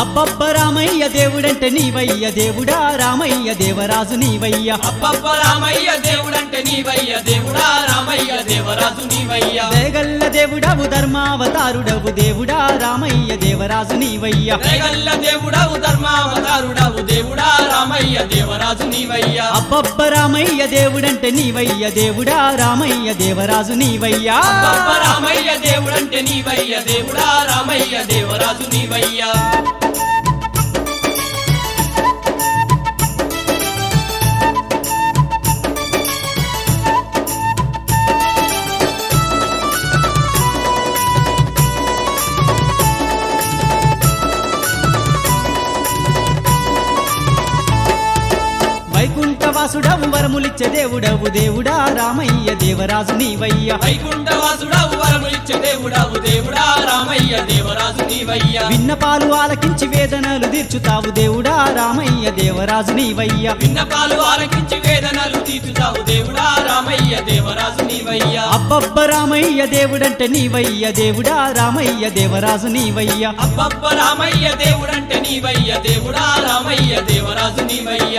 అబ్బబ్బ రామయ్య దేవుడంటే నీవయ్య దేవుడా రామయ్య దేవరాజు నీవయ్య అబ్బబ్బ రామయ్య దేవుడంటే నీవయ్య దేవుడా రామయ్య దేవరాజు నీవయ్య దేగల్ల దేవుడవు ధర్మావతారుడవు దేవుడా రామయ్య దేవరాజు నీవయ్య రేగల్ల దేవుడవు ధర్మావతారుడవు దేవుడా రామయ్య దేవరాజు నీవయ్య అబ్బబ్బ రామయ్య దేవుడంటే నీవయ్య దేవుడా రామయ్య దేవరాజు నీవయ్య అబ్బబ్బ రామయ్య దేవుడంటే నీవయ్య దేవుడా రామయ్య దేవరాజు నీవయ్య వైకుంఠవాసుడవు వరములిచ్చే దేవుడవు దేవుడా రామయ్య దేవరాజు నీవయ్య వైకుంఠవాసుడవు వరములిచ్చే దేవుడవు దేవుడా రామయ్య దేవరాజు నీవయ్య విన్నపాలు ఆలకించి వేదనలు తీర్చుతావు దేవుడా రామయ్య దేవరాజు నీవయ్య విన్నపాలు ఆలకించి వేదనలు తీర్చుతావు దేవుడా రామయ్య దేవరాజు నీవయ్య అబ్బబ్బ రామయ్య దేవుడంటే నీవయ్య దేవుడా రామయ్య దేవరాజు నీవయ్య అబ్బబ్బ రామయ్య దేవుడంటే నీవయ్య దేవుడా రామయ్య దేవరాజు నీవయ్య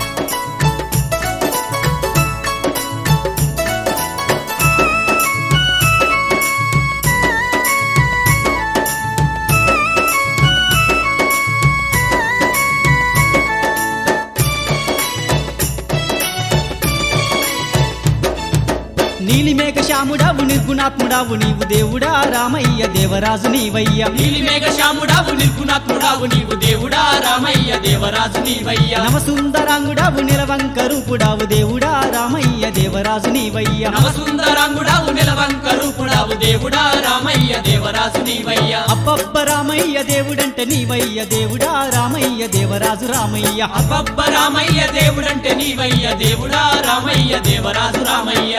నీలిమేఘ శ్యాముడవు నిర్గుణాత్ముడవు నీవు దేవుడా రామయ్య దేవరాజు నీవయ్య నీలి మేఘ శ్యాముడావు నిర్గుణాత్ముడావు నీవు దేవుడా రామయ్య దేవరాజు నీవయ్య నవసుందరాంగుడవు నిలవంక రూపుడావు దేవుడా రామయ్య దేవరాజు నీవయ్య నవసుందరాంగుడావు నిలవంక రూపుడావు దేవుడా రామయ్య దేవరాజు నీవయ్య అబ్బబ్బ రామయ్య దేవుడంటే నీవయ్య దేవుడా రామయ్య దేవరాజు రామయ్య అబ్బబ్బ రామయ్య దేవుడంటే నీవయ్య దేవుడా రామయ్య దేవరాజు రామయ్య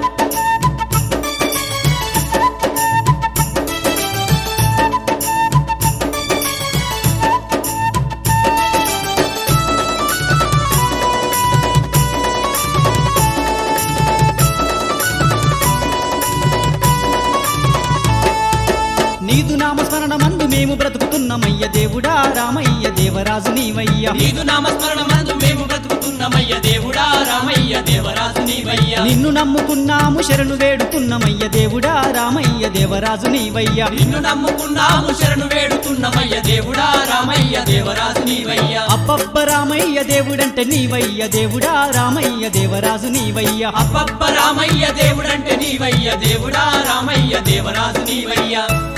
నీదు నామస్మరణ మందు మేము బ్రతుకుతున్నామయ్య దేవుడా రామయ్య దేవరాజు నీవయ్య నీదు నామస్మరణ మందు మేము బ్రతుకుతున్నామయ్య దేవుడా రామయ్య దేవరాజు నీవయ్య నిన్ను నమ్ముకున్నాము శరణు వేడుకున్నామయ్య దేవుడా రామయ్య దేవరాజు నీవయ్య నిన్ను నమ్ముకున్నాము శరణు వేడుతున్నమయ్య దేవుడా రామయ్య దేవరాజు నీవయ్య అబ్బబ్బ రామయ్య దేవుడంటే నీవయ్య దేవుడా రామయ్య దేవరాజు నీవయ్య అబ్బబ్బ రామయ్య దేవుడంటే నీవయ్య దేవుడా రామయ్య దేవరాజు నీవయ్య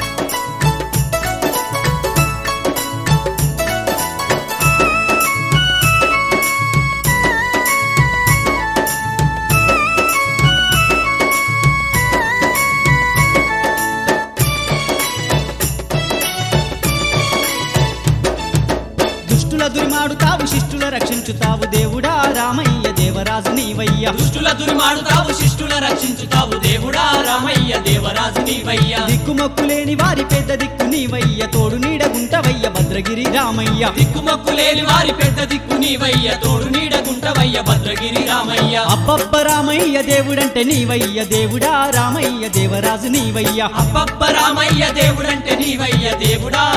దుష్టుల దుర్మాడుతావు శిష్టుల రక్షించుతావు దేవుడా రామయ్య దేవరాజు నీవయ్య దుష్టుల దుర్మాడుతావు శిష్టుల రక్షించుతావు దేవుడా రామయ్య దేవరాజు నీవయ్య దిక్కుమొక్కు లేని వారి పెద్ద దిక్కు నీవయ్య తోడు నీడగుంటవయ్య భద్రగిరి రామయ్య దిక్కుమొక్కు లేని వారి పెద్ద దిక్కు నీవయ్య తోడు నీడగుంటవయ్య భద్రగిరి రామయ్య అబ్బబ్బ రామయ్య దేవుడంటే నీవయ్య దేవుడా రామయ్య దేవరాజు నీవయ్య అబ్బబ్బ రామయ్య దేవుడంటే నీవయ్య దేవుడా